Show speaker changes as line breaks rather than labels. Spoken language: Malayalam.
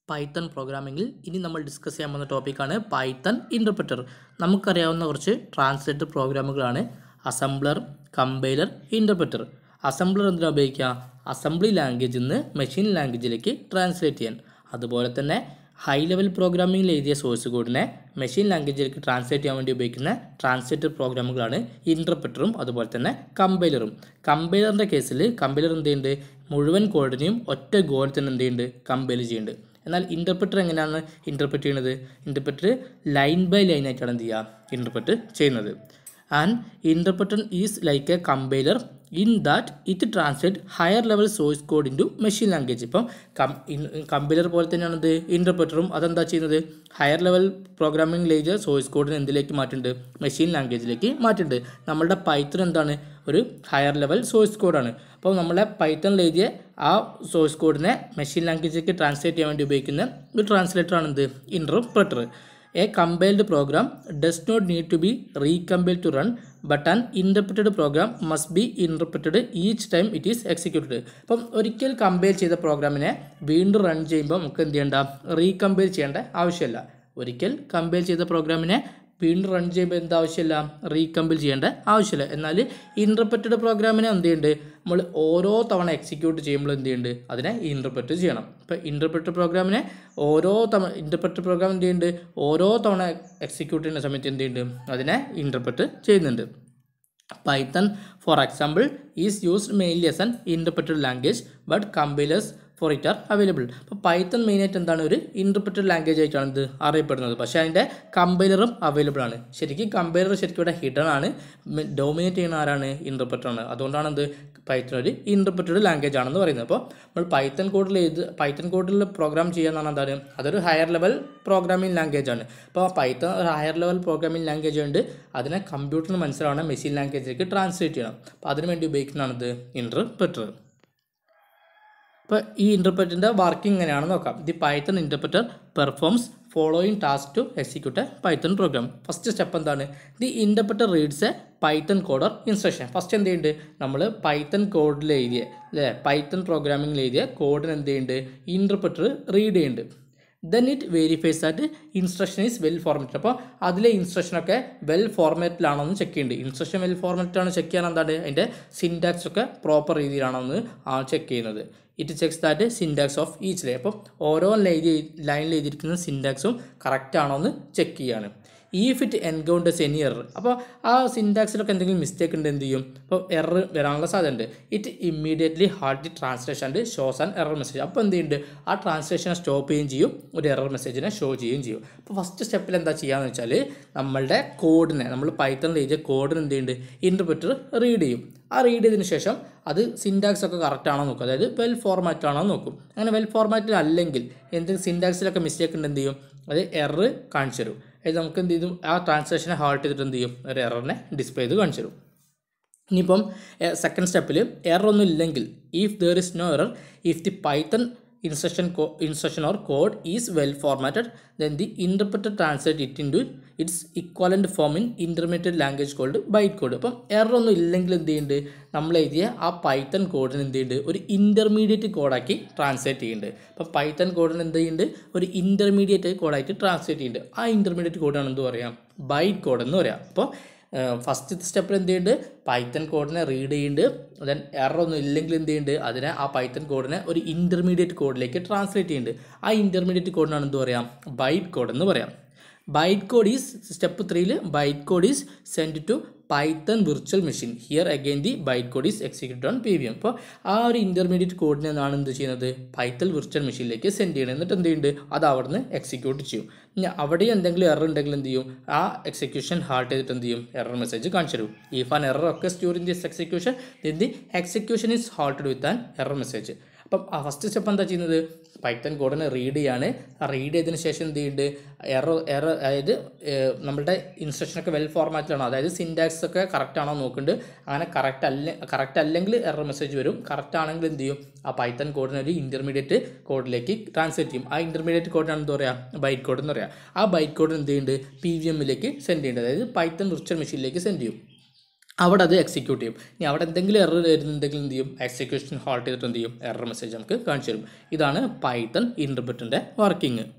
പൈത്തൺ പ്രോഗ്രാമിങ്ങിൽ ഇനി നമ്മൾ ഡിസ്കസ് ചെയ്യാൻ പോകുന്ന ടോപ്പിക്കാണ് പൈത്തൺ ഇൻ്റർപ്രറ്റർ നമുക്കറിയാവുന്ന കുറച്ച് ട്രാൻസ്ലേറ്റർ പ്രോഗ്രാമുകളാണ് അസംബ്ലർ കമ്പൈലർ ഇൻ്റർപ്രറ്റർ അസംബ്ലർ എന്തിനാണ് ഉപയോഗിക്കുക അസംബ്ലി ലാംഗ്വേജിൽ നിന്ന് മെഷീൻ ലാംഗ്വേജിലേക്ക് ട്രാൻസ്ലേറ്റ് ചെയ്യാൻ അതുപോലെ തന്നെ ഹൈ ലെവൽ പ്രോഗ്രാമിംഗിൽ എഴുതിയ സോഴ്സ് കോഡിനെ മെഷീൻ ലാംഗ്വേജിലേക്ക് ട്രാൻസ്ലേറ്റ് ചെയ്യാൻ വേണ്ടി ഉപയോഗിക്കുന്ന ട്രാൻസ്ലേറ്റർ പ്രോഗ്രാമുകളാണ് ഇൻ്റർപ്രറ്ററും അതുപോലെ തന്നെ കമ്പൈലറും കമ്പൈലറിൻ്റെ കേസിൽ കമ്പൈലർ എന്ത് ചെയ്യുന്നുണ്ട് മുഴുവൻ കോഡിനെയും ഒറ്റ ഗോളിൽ തന്നെ എന്ത് ചെയ്യുന്നുണ്ട് കമ്പൈൽ ചെയ്യുന്നുണ്ട് എന്നാൽ ഇൻ്റർപ്രറ്റർ എങ്ങനെയാണ് ഇൻ്റർപ്രറ്റ് ചെയ്യുന്നത് ഇൻ്റർപ്രറ്റർ ലൈൻ ബൈ ലൈൻ ആയിട്ടാണ് എന്ത് ചെയ്യുക ഇൻ്റർപ്രറ്റ് ചെയ്യുന്നത് and interpreter is like a compiler in that it translate higher level source code in to machine language ഇപ്പം കമ്പൈലർ പോലെ തന്നെയാണ് ഇത് ഇൻ്റർപ്രറ്ററും അതെന്താ ചെയ്യുന്നത് higher level programming language source കോഡിന് എന്തിലേക്ക് മാറ്റുന്നുണ്ട് മെഷീൻ ലാംഗ്വേജിലേക്ക് മാറ്റുന്നുണ്ട് നമ്മളുടെ പൈത്തൺ എന്താണ് ഒരു ഹയർ ലെവൽ സോഴ്സ് കോഡാണ് അപ്പോൾ നമ്മളെ പൈത്തണിൽ എഴുതിയ ആ സോഴ്സ് കോഡിനെ മെഷീൻ ലാംഗ്വേജിലേക്ക് ട്രാൻസ്ലേറ്റ് ചെയ്യാൻ വേണ്ടി ഉപയോഗിക്കുന്ന ഒരു ട്രാൻസ്ലേറ്ററാണ് എന്ത് interpreter a compiled program does not need to be recompile to run but an interpreted program must be interpreted each time it is executed അപ്പം ഒരിക്കൽ കമ്പൈൽ ചെയ്ത പ്രോഗ്രാമിനെ വീണ്ടും റൺ ചെയ്യുമ്പോൾ നമുക്ക് എന്ത് ചെയ്യേണ്ട റീകമ്പൈൽ ചെയ്യേണ്ട ആവശ്യമില്ല ഒരിക്കൽ കമ്പൈൽ ചെയ്ത പ്രോഗ്രാമിനെ വീണ്ടും റൺ ചെയ്യുമ്പോൾ എന്ത് ആവശ്യമില്ല റീകമ്പൈൽ ചെയ്യേണ്ട ആവശ്യമില്ല എന്നാൽ ഇൻ്റർപ്രറ്റഡ് പ്രോഗ്രാമിനെ എന്ത് ചെയ്യുന്നുണ്ട് നമ്മൾ ഓരോ തവണ എക്സിക്യൂട്ട് ചെയ്യുമ്പോൾ എന്ത് ചെയ്യുന്നുണ്ട് അതിനെ ഇൻ്റർപ്രറ്റ് ചെയ്യണം ഇപ്പോൾ ഇൻ്റർപ്രറ്റഡ് പ്രോഗ്രാമിനെ ഓരോ തവണ ഇൻ്റർപ്രറ്റഡ് പ്രോഗ്രാം എന്ത് ചെയ്യുന്നുണ്ട് ഓരോ തവണ എക്സിക്യൂട്ട് ചെയ്യുന്ന സമയത്ത് എന്ത് ചെയ്യുന്നുണ്ട് അതിനെ ഇൻ്റർപ്രറ്റ് ചെയ്യുന്നുണ്ട് Python for example is used mainly as an interpreted language but compilers for it are available അപ്പോൾ പൈത്തൺ മെയിനായിട്ട് എന്താണ് ഒരു ഇൻ്റർപ്രറ്റഡ് ലാംഗ്വേജ് ആയിട്ടാണ് ഇത് അറിയപ്പെടുന്നത് പക്ഷേ അതിൻ്റെ കമ്പൈലറും അവൈലബിൾ ആണ് ശരിക്കും കമ്പൈലർ ശരിക്കും ഇവിടെ ഹിഡൻ ആണ് ഡോമിനേറ്റ് ചെയ്യുന്ന ആരാണ് ഇൻ്റർപ്രറ്റർ ആണ് അതുകൊണ്ടാണ് എന്ത് പൈത്തൺ ഒരു ഇൻ്റർപ്രറ്റഡ് ലാംഗ്വേജ് ആണെന്ന് പറയുന്നത് അപ്പോൾ നമ്മൾ പൈത്തൺ കോഡിൽ ഇത് പൈത്തൺ കോഡിൽ പ്രോഗ്രാം ചെയ്യാന്നാണ് എന്താണ് അതൊരു ഹയർ ലെവൽ പ്രോഗ്രാമിംഗ് ലാംഗ്വേജ് ആണ് അപ്പോൾ പൈത്തൺ ഒരു ഹയർ ലെവൽ പ്രോഗ്രാമിംഗ് ലാംഗ്വേജ് ഉണ്ട് അതിനെ കമ്പ്യൂട്ടറിന് മനസ്സിലാവണം മെഷീൻ ലാംഗ്വേജിലേക്ക് ട്രാൻസ്ലേറ്റ് ചെയ്യണം അപ്പോൾ അതിന് വേണ്ടി ഉപയോഗിക്കുന്നതാണ് ഇത് ഇൻ്റർപ്രറ്റർ ഇപ്പോൾ ഈ ഇൻ്റർപ്രറ്ററിൻ്റെ വർക്കിംഗ് എങ്ങനെയാണെന്ന് നോക്കാം the Python interpreter performs following task to execute a Python program first step എന്താണ് the interpreter reads a Python coder instruction first എന്ത് ചെയ്യുന്നുണ്ട് നമ്മൾ പൈത്തൺ കോഡിൽ എഴുതിയ അല്ലേ പൈത്തൺ പ്രോഗ്രാമിംഗിൽ എഴുതിയ കോഡിന് എന്ത് ചെയ്യുന്നുണ്ട് ഇൻ്റർപ്രറ്റർ റീഡ് ചെയ്യുന്നുണ്ട് then it verifies at instruction is well formatted അപ്പോൾ അതിലെ ഇൻസ്ട്രക്ഷനൊക്കെ വെൽ ഫോർമാറ്റിലാണോ എന്ന് ചെക്ക് ചെയ്യുന്നുണ്ട് ഇൻസ്ട്രക്ഷൻ വെൽ ഫോർമാറ്റിലാണ് ചെക്ക് ചെയ്യാൻ എന്താണ് അതിൻ്റെ സിൻടാക്സ് ഒക്കെ പ്രോപ്പർ രീതിയിലാണോ എന്ന് ചെക്ക് ചെയ്യുന്നത് it checks that syntax of each line അപ്പം ഓരോ ലൈൻ ലൈനിൽ എഴുതിയിരിക്കുന്ന സിൻടാക്സും കറക്റ്റ് ആണോ എന്ന് ചെക്ക് ചെയ്യാണ് if it encounters any error അപ്പോൾ ആ സിൻടാക്സിലൊക്കെ എന്തെങ്കിലും മിസ്റ്റേക്ക് ഉണ്ട് എന്ത് ചെയ്യും അപ്പോൾ എറർ വരാനുള്ള സാധ്യതയുണ്ട് it immediately halts the translation and shows and error message അപ്പോൾ എന്ത് ചെയ്യുന്നുണ്ട് ആ ട്രാൻസ്ലേഷനെ സ്റ്റോപ്പ് ചെയ്യുകയും ചെയ്യും ഒരു എറർ മെസ്സേജിനെ ഷോ ചെയ്യുകയും ചെയ്യും അപ്പോൾ ഫസ്റ്റ് സ്റ്റെപ്പിൽ എന്താ ചെയ്യുകയെന്ന് വെച്ചാൽ നമ്മളുടെ കോഡിനെ നമ്മൾ പൈത്തണിൽ എഴുതിയ കോഡിന് എന്ത് ചെയ്യുന്നുണ്ട് ഇൻ്റർപ്രറ്റർ റീഡ് ചെയ്യും ആ റീഡ് ചെയ്തതിന് ശേഷം അത് സിൻടാക്സ് ഒക്കെ കറക്റ്റ് ആണോ നോക്കും അതായത് വെൽ ഫോർമാറ്റ് ആണോ നോക്കും അങ്ങനെ വെൽ ഫോർമാറ്റിൽ അല്ലെങ്കിൽ എന്തെങ്കിലും സിൻടാക്സിലൊക്കെ മിസ്റ്റേക്ക് ഉണ്ട് എന്ത് ചെയ്യും അത് എറർ കാണിച്ചു തരും അതായത് നമുക്ക് എന്ത് ചെയ്യും ആ ട്രാൻസാക്ഷനെ ഹാൾട്ട് ചെയ്തിട്ട് എന്ത് ചെയ്യും ഒരു എററിനെ ഡിസ്പ്ലേ ചെയ്ത് കാണിച്ചു തരും ഇനിയിപ്പം സെക്കൻഡ് സ്റ്റെപ്പിൽ എറർ ഒന്നും ഇല്ലെങ്കിൽ if there is no error if the Python instruction co instruction or code is well formatted then the interpreter translate it into its equivalent form in intermediate language called byte code അപ്പം എറർ ഒന്നും ഇല്ലെങ്കിൽ എന്ത് ചെയ്യുന്നുണ്ട് നമ്മൾ എഴുതിയ ആ പൈത്തൺ കോഡിന് എന്ത് ചെയ്യുന്നുണ്ട് ഒരു ഇൻ്റർമീഡിയറ്റ് കോഡാക്കി ട്രാൻസ്ലേറ്റ് ചെയ്യുന്നുണ്ട് അപ്പം പൈത്തൺ കോഡിന് എന്ത് ചെയ്യുന്നുണ്ട് ഒരു ഇൻ്റർമീഡിയറ്റ് കോഡായിട്ട് ട്രാൻസ്ലേറ്റ് ചെയ്യുന്നുണ്ട് ആ ഇൻ്റർമീഡിയറ്റ് കോഡാണ് എന്ത് പറയാം ബൈറ്റ് കോഡ് എന്ന് പറയാം അപ്പോൾ ഫസ്റ്റ് സ്റ്റെപ്പിൽ എന്ത് ചെയ്യുന്നുണ്ട് പൈത്തൺ കോഡിനെ റീഡ് ചെയ്യുന്നുണ്ട് ദെൻ എറർ ഒന്നും ഇല്ലെങ്കിൽ എന്ത് ചെയ്യുന്നുണ്ട് അതിനെ ആ പൈത്തൺ കോഡിനെ ഒരു ഇൻ്റർമീഡിയറ്റ് കോഡിലേക്ക് ട്രാൻസ്ലേറ്റ് ചെയ്യുന്നുണ്ട് ആ ഇൻ്റർമീഡിയറ്റ് കോഡിനാണ് എന്ത് പറയാം ബൈറ്റ് കോഡ് എന്ന് പറയാം ബൈറ്റ് കോഡ് ഈസ് സ്റ്റെപ്പ് ത്രീയിൽ byte code is send to Python virtual machine here again the byte code is executed on P V M അപ്പോൾ ആ ഒരു ഇൻ്റർമീഡിയറ്റ് കോഡിനെ എന്നാണ് എന്ത് ചെയ്യുന്നത് പൈത്തൽ വിർച്വൽ മെഷീനിലേക്ക് സെൻഡ് ചെയ്യണം എന്നിട്ട് എന്ത് ചെയ്യുന്നുണ്ട് അത് അവിടുന്ന് എക്സിക്യൂട്ട് ചെയ്യും ഇനി അവിടെ എന്തെങ്കിലും എറർ ഉണ്ടെങ്കിൽ എന്ത് ചെയ്യും ആ എക്സിക്യൂഷൻ ഹാൾട്ട് ചെയ്തിട്ട് എന്ത് ചെയ്യും എറർ മെസ്സേജ് കാണിച്ചു തരും ഇഫ് ആൻ എറർ ഒക്കെ during this execution then the execution is halted with an error message അപ്പം ആ ഫസ്റ്റ് സ്റ്റെപ്പ് എന്താ ചെയ്യുന്നത് പൈത്തൺ കോഡിനെ റീഡ് ചെയ്യാണ് ആ റീഡ് ചെയ്തതിന് ശേഷം എന്ത് ചെയ്യുന്നുണ്ട് എറർ എറർ അതായത് നമ്മുടെ ഇൻസ്ട്രക്ഷനൊക്കെ വെൽ ഫോർമാറ്റിലാണോ അതായത് സിൻടാക്സ് ഒക്കെ കറക്റ്റ് ആണോ നോക്കുന്നുണ്ട് അങ്ങനെ കറക്റ്റ് അല്ല കറക്റ്റ് അല്ലെങ്കിൽ എറർ മെസ്സേജ് വരും കറക്റ്റ് ആണെങ്കിൽ എന്ത് ചെയ്യും ആ പൈത്തൺ കോഡിനെ ഒരു ഇൻ്റർമീഡിയറ്റ് കോഡിലേക്ക് ട്രാൻസ്ലേറ്റ് ചെയ്യും ആ ഇൻ്റർമീഡിയറ്റ് കോഡിനാണ് എന്താ പറയുക ബൈറ്റ് കോഡ് എന്ന് പറയുക ആ ബൈറ്റ് കോഡ് എന്ത് ചെയ്യുന്നുണ്ട് പി വി എമ്മിലേക്ക് സെൻഡ് ചെയ്യുന്നുണ്ട് അതായത് പൈത്തൺ വിർച്വൽ മെഷീനിലേക്ക് സെൻഡ് ചെയ്യും അവിടെ അത് എക്സിക്യൂട്ട് ചെയ്യും ഇനി അവിടെ എന്തെങ്കിലും എറർ വരുന്നുണ്ടെങ്കിൽ എന്ത് ചെയ്യും എക്സിക്യൂഷൻ ഹോൾട്ട് ചെയ്തിട്ട് എന്ത് ചെയ്യും എറർ മെസ്സേജ് നമുക്ക് കാണിച്ചു തരും ഇതാണ് പൈത്തൺ ഇൻ്റർപ്രറ്ററിൻ്റെ വർക്കിംഗ്